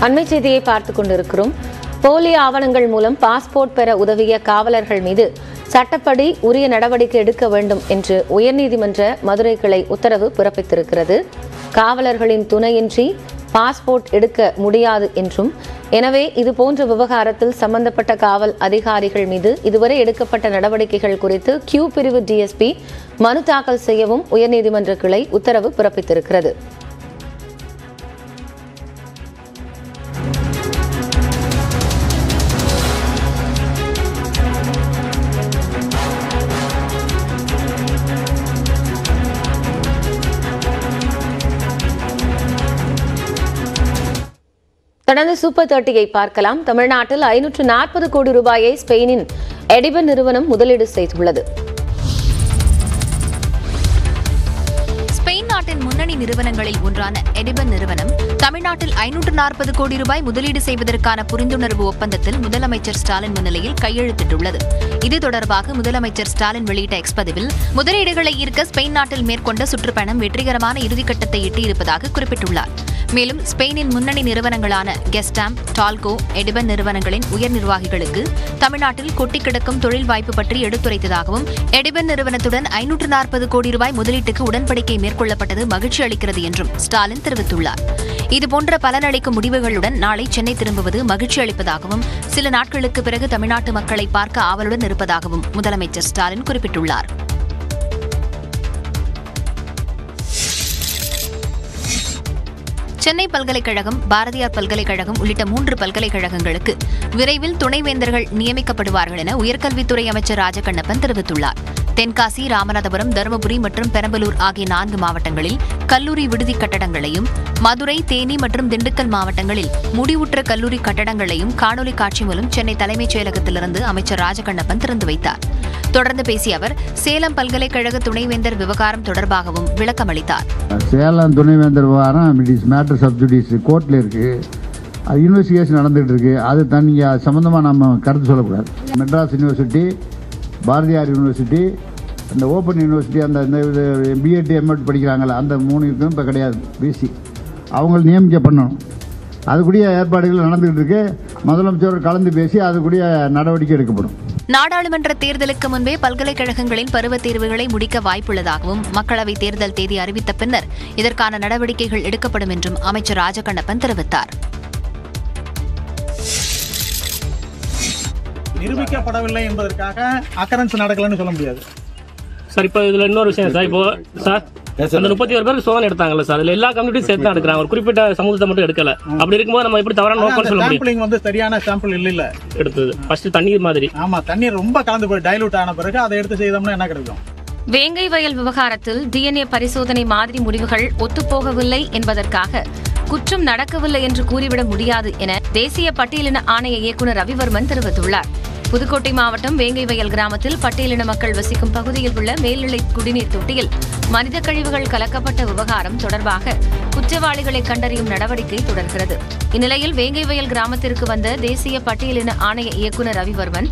அண்மை செய்தியை பார்த்துக் கொண்டிருக்கிறோம் போலி ஆவணங்கள் மூலம் பாஸ்போர்ட் பெற உதவிய காவலர்கள் மீது சட்டப்படி உரிய நடவடிக்கை எடுக்க வேண்டும் என்று உயர்நீதிமன்ற மதுரை கிளை உத்தரவு பிறப்பித்திருக்கிறது காவலர்களின் துணையின்றி பாஸ்போர்ட் எடுக்க முடியாது என்றும் எனவே இதுபோன்ற விவகாரத்தில் சம்பந்தப்பட்ட காவல் அதிகாரிகள் மீது இதுவரை எடுக்கப்பட்ட நடவடிக்கைகள் குறித்து கியூ பிரிவு டிஎஸ்பி மனு தாக்கல் செய்யவும் உயர்நீதிமன்ற கிளை உத்தரவு பிறப்பித்திருக்கிறது தொடர்ந்து சூப்பர் தேர்ட்டியை பார்க்கலாம் தமிழ்நாட்டில் ஐநூற்று நாற்பது கோடி ரூபாயை ஸ்பெயினின் எடிபன் நிறுவனம் முதலீடு செய்துள்ளது ஸ்பெயின் நாட்டின் முன்னணி நிறுவனங்களில் ஒன்றான எடிபன் நிறுவனம் தமிழ்நாட்டில் ஐநூற்று நாற்பது கோடி ரூபாய் முதலீடு செய்வதற்கான புரிந்துணர்வு ஒப்பந்தத்தில் முதலமைச்சர் ஸ்டாலின் முன்னிலையில் கையெழுத்திட்டுள்ளது இது தொடர்பாக முதலமைச்சர் ஸ்டாலின் வெளியிட்ட எக்ஸ் பதிவில் முதலீடுகளை ஈர்க்க ஸ்பெயின் நாட்டில் மேற்கொண்ட சுற்றுப்பயணம் வெற்றிகரமான இறுதிக்கட்டத்தை எட்டியிருப்பதாக குறிப்பிட்டுள்ளார் மேலும் ஸ்பெயினின் முன்னணி நிறுவனங்களான கெஸ்டாம் டால்கோ எடிபன் நிறுவனங்களின் உயர் நிர்வாகிகளுக்கு தமிழ்நாட்டில் கொட்டி கிடக்கும் தொழில் வாய்ப்பு பற்றி எடுத்துரைத்ததாகவும் எடிபன் நிறுவனத்துடன் ஐநூற்று நாற்பது கோடி ரூபாய் முதலீட்டுக்கு உடன்படிக்கை மேற்கொள்ளப்பட்டது மகிழ்ச்சி அளிக்கிறது என்றும் ஸ்டாலின் தெரிவித்துள்ளார் இதுபோன்ற பலனளிக்கும் முடிவுகளுடன் நாளை சென்னை திரும்புவது மகிழ்ச்சி அளிப்பதாகவும் சில நாட்களுக்கு பிறகு தமிழ்நாட்டு மக்களை பார்க்க ஆவலுடன் இருப்பதாகவும் முதலமைச்சர் ஸ்டாலின் குறிப்பிட்டுள்ளார் சென்னை பல்கலைக்கழகம் பாரதியார் பல்கலைக்கழகம் உள்ளிட்ட மூன்று பல்கலைக்கழகங்களுக்கு விரைவில் துணைவேந்தர்கள் நியமிக்கப்படுவார்கள் என உயர்கல்வித்துறை அமைச்சர் ராஜகண்ணப்பன் தெரிவித்துள்ளார் தென்காசி ராமநாதபுரம் தருமபுரி மற்றும் பெரம்பலூர் ஆகிய நான்கு மாவட்டங்களில் கல்லூரி விடுதி கட்டடங்களையும் மதுரை தேனி மற்றும் திண்டுக்கல் மாவட்டங்களில் முடிவுற்ற கல்லூரி கட்டடங்களையும் காணொலி காட்சி மூலம் சென்னை தலைமைச் செயலகத்திலிருந்து அமைச்சர் ராஜகண்ணப்பன் திறந்து வைத்தார் தொடர்ந்து பேசிய அவர் சேலம் பல்கலைக்கழக துணைவேந்தர் விவகாரம் தொடர்பாகவும் விளக்கமளித்தார் சேலம் துணைவேந்தர் விவகாரம் இட் இஸ் மேட்டர் சப்ஜுடிஸ் கோர்ட்டில் இருக்குது அது இன்வெஸ்டிகேஷன் நடந்துகிட்டு இருக்கு அது தனிங்க அது சம்மந்தமாக நம்ம கருத்து சொல்லக்கூடாது மெட்ராஸ் யூனிவர்சிட்டி பாரதியார் யூனிவர்சிட்டி அந்த ஓப்பன் யூனிவர்சிட்டி அந்த இந்த பிஎட் எம்எட் படிக்கிறாங்கல்ல அந்த மூணு இதுக்கும் இப்போ கிடையாது பிசி அவங்கள நியமிக்க பண்ணணும் அதுக்குரிய ஏற்பாடுகள் நடந்துகிட்டு இருக்கு முதலமைச்சர் கலந்து பேசி அதுக்குரிய நடவடிக்கை எடுக்கப்படும் நாடாளுமன்ற தேர்தலுக்கு முன்பே பல்கலைக்கழகங்களின் பருவத் தேர்வுகளை முடிக்க வாய்ப்புள்ளதாகவும் மக்களவைத் தேர்தல் தேதி அறிவித்த பின்னர் இதற்கான நடவடிக்கைகள் எடுக்கப்படும் என்றும் அமைச்சர் ராஜகண்ணப்பன் தெரிவித்தார் நிரூபிக்கப்படவில்லை என்பதற்காக அக்கரன்ஸ் நடக்கலன்னு சொல்ல முடியாது சார் இப்போ இதுல இன்னொரு விஷயம் சார் இப்போ சார் அந்த முப்பத்தி ஒரு பேருக்கு சோதனை எடுத்தாங்கல்ல சார் அதுல எல்லா கம்யூனிட்டியும் சேர்த்து தான் எடுக்கிறாங்க ஒரு குறிப்பிட்ட சமூகத்தை மட்டும் எடுக்கல அப்படி இருக்கும்போது நம்ம எப்படி தவறான நோக்கம் சொல்ல முடியும் சாம்பிளிங் வந்து சரியான சாம்பிள் இல்ல இல்ல எடுத்தது ஃபர்ஸ்ட் தண்ணீர் மாதிரி ஆமா தண்ணீர் ரொம்ப கலந்து போய் டைலூட் ஆன பிறகு அதை எடுத்து செய்தோம்னா என்ன கிடைக்கும் வேங்கை வயல் விவகாரத்தில் டிஎன்ஏ பரிசோதனை மாதிரி முடிவுகள் ஒத்துப்போகவில்லை என்பதற்காக குற்றம் நடக்கவில்லை என்று கூறிவிட முடியாது என தேசிய பட்டியலின ஆணைய இயக்குநர் ரவிவர்மன் தெரிவித்துள்ளார் புதுக்கோட்டை மாவட்டம் வேங்கை வயல் கிராமத்தில் பட்டியலின மக்கள் வசிக்கும் பகுதியில் உள்ள மேல்நிலை குடிநீர் தொட்டியில் மனித கழிவுகள் கலக்கப்பட்ட விவகாரம் தொடர்பாக குற்றவாளிகளை கண்டறியும் நடவடிக்கை தொடர்கிறது இந்நிலையில் வேங்கை வயல் கிராமத்திற்கு வந்த தேசிய பட்டியலின ஆணைய இயக்குநர் ரவிவர்மன்